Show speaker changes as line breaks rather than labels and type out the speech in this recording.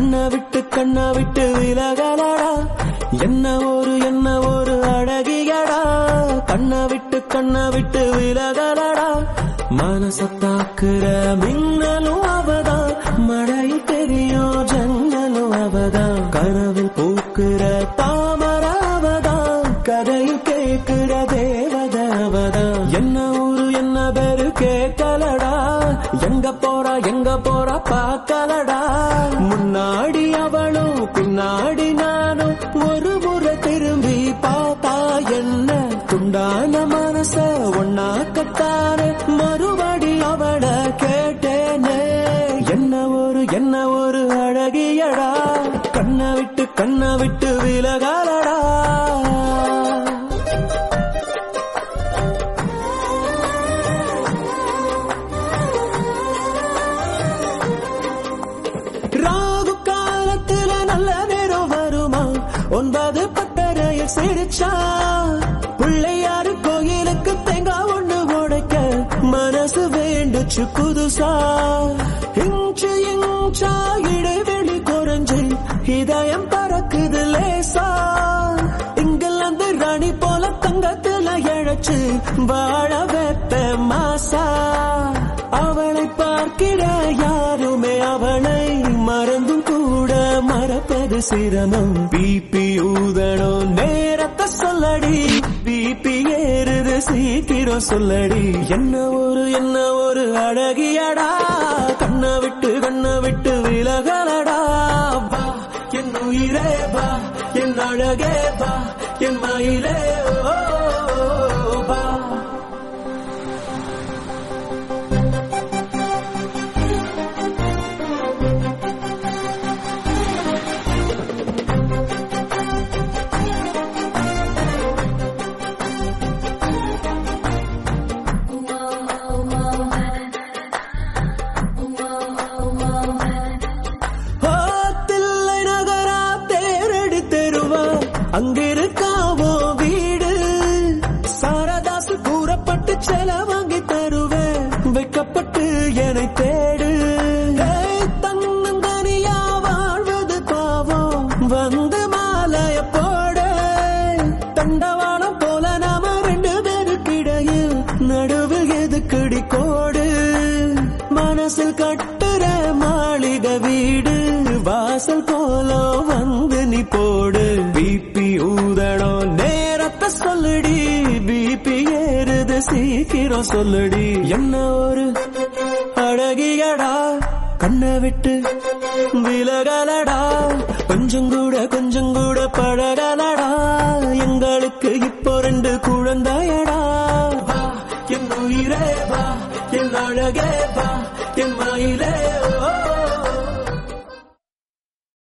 கண்ணை விட்டு கண்ணை விட்டு விலகலடா என்ன ஒரு என்ன ஒரு அழகியடா கண்ணை விட்டு கண்ணை விட்டு விலகலடா மனசத்தாக்குற மின்னலும் அவதான் மழையில் தெரியும் ஜன்னலும் அவதான் கனவில் பூக்குற தாமர அவதான் கதையில் கேட்கிற தேவத அவதான் என்ன ஊரு என்ன பேரு கேட்கலடா எங்க போறா எங்க போறா பார்க்கலடா முன்னாடி அவளும் பின்னாடி நானும் ஒரு முறை திரும்பி பார்த்தா என்ன துண்டான மனச ஒன்னாக்கத்தானே மறுபடி அவள கேட்டேனே என்ன ஒரு என்ன ஒரு அழகியடா கண்ணை விட்டு கண்ணை விட்டு விலகாலடா ராகு காலத்துல நல்ல நேரம் வருமா ஒன்பது பட்டறையில் சிரிச்சா பிள்ளையாரு கோயிலுக்கு தேங்காய் ஒண்ணு உடைக்க மனசு வேண்டுச்சு புதுசா இன்ச்சு இன்ச்சா இடைவெளி குறைஞ்சு இதயம் பறக்குது லேசா இங்கிலாந்து ராணி போல தங்கத்துல இழைச்சு வாழ வைத்த மாசா அவளை பார்க்கிற யாருமே அவளை மறந்தும் கூட மறப்பது சிரமம் பிபி ஊதணும் நேரத்தை சொல்லடி பிபி ஏறுது சீக்கிரம் சொல்லடி என்ன ஒரு என்ன ஒரு அழகியடா கண்ணை விட்டு கண்ணை விட்டு விலகலடா வா என் உயிரே வா என் அழகே வா என் மயிலே ஓ, வா ஓ, தில்லை நகரா தேரடி தெருவா அங்கிருக்காவோ வீடு சாரதாசு கூறப்பட்டு செல வாங்கி தருவேன் வைக்கப்பட்டு என்னை தேடு ஏய், தன்னந்தனியா வாழ்வது பாவம் வந்து மாலைய போட தண்டவாளம் போல நாம ரெண்டு பேருக்கிடையில் நடுவில் எதுக்குடி கோடு மனசில் கட்டுற மாளிகை வீடு வாசல் கோலம் வந்து நீ போடு பிபி ஊதணும் நேரத்தை சொல்லுடி பிபி ஏறுது சீக்கிரம் சொல்லுடி என்ன ஒரு அழகியடா கண்ணை விட்டு விலகலடா கொஞ்சம் கூட கொஞ்சம் கூட பழகலடா எங்களுக்கு இப்போ ரெண்டு குழந்தையடா வா என் உயிரே வா என் அழகே வா என் மயிலே